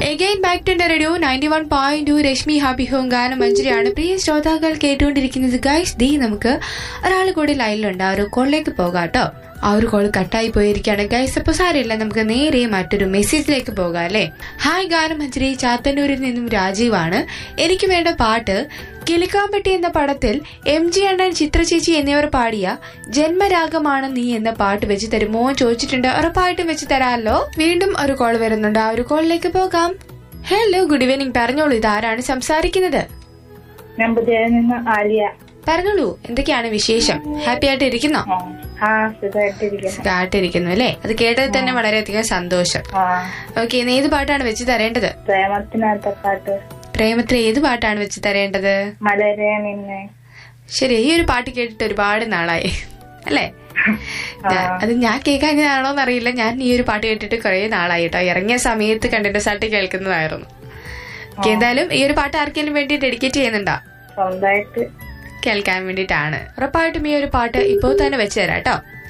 again back to radio ninety one point two Rashmi happy home ഗാനം മഞ്ജരിയാണ് പ്രിയ ശ്രോതാക്കൾ കേട്ടുകൊണ്ടിരിക്കുന്നത് ഗൈസ് ദീ നമുക്ക് ഒരാൾ കൂടി ലൈനിലുണ്ട് ആ ഒരു കോളിലേക്ക് പോകാം കേട്ടോ ആ ഒരു കോൾ കട്ടായി പോയിരിക്കുകയാണ് ഗൈസ് അപ്പൊ സാരമില്ല നമുക്ക് നേരെ മറ്റൊരു മെസ്സേജിലേക്ക് പോകാം അല്ലേ ഹായ് ഗാനം മഞ്ജരി ചാത്തന്നൂരിൽ നിന്നും രാജീവാണ് എനിക്ക് വേണ്ട പാട്ട് കിളിക്കാമ്പട്ടി എന്ന പടത്തിൽ എം ജി അണ്ണൻ ചിത്രചേച്ചി എന്നിവർ പാടിയ ജന്മരാഗമാണ് നീ എന്ന പാട്ട് വെച്ച് തരുമോ എന്ന് ചോദിച്ചിട്ടുണ്ട് ഉറപ്പായിട്ടും വെച്ച് തരാമല്ലോ വീണ്ടും ഒരു കോൾ വരുന്നുണ്ട് ആ ഒരു കോളിലേക്ക് പോകാം ഹലോ ഗുഡ് ഈവനിങ് പറഞ്ഞോളൂ ഇതാരാണ് സംസാരിക്കുന്നത് നമ്പൂതിരിയിൽ നിന്ന് ആലിയ പറഞ്ഞോളൂ എന്തൊക്കെയാണ് വിശേഷം ഹാപ്പി ആയിട്ട് ഇരിക്കുന്നോ ആ, ആ സുഖമായിട്ടിരിക്കുന്നു സുഖമായിട്ടിരിക്കുന്നു അല്ലേ അത് കേട്ടത് തന്നെ വളരെയധികം സന്തോഷം ആ ഓക്കെ ഇന്ന് ഏത് പാട്ടാണ് വെച്ച് തരേണ്ടത് പ്രേമത്തിനകത്ത പാട്ട് പ്രേമത്തിലെ ഏത് പാട്ടാണ് വെച്ച് തരേണ്ടത് മലരെ നിന്നെ ശരി ഈ ഒരു പാട്ട് കേട്ടിട്ട് ഒരുപാട് നാളായി അല്ലേ ഞാൻ- അത് ഞാൻ കേൾക്കാഞ്ഞതാണോ എന്നറിയില്ല ഞാൻ ഈ ഒരു പാട്ട് കേട്ടിട്ട് കുറെ നാളായി കേട്ടോ ഇറങ്ങിയ സമയത്ത് കണ്ടിട്ട് സാട്ടി കേൾക്കുന്നതായിരുന്നു ഓക്കേ, എന്തായാലും ഈ ഒരു പാട്ട് ആർക്കെങ്കിലും വേണ്ടി ഡെഡിക്കേറ്റ് ചെയ്യുന്നുണ്ടോ സ്വന്തമായിട്ട് കേൾക്കാൻ വേണ്ടിയിട്ടാണ് ഉറപ്പായിട്ടും ഈ ഒരു പാട്ട് ഇപ്പോൾ തന്നെ വെച്ച് തരാം കേട്ടോ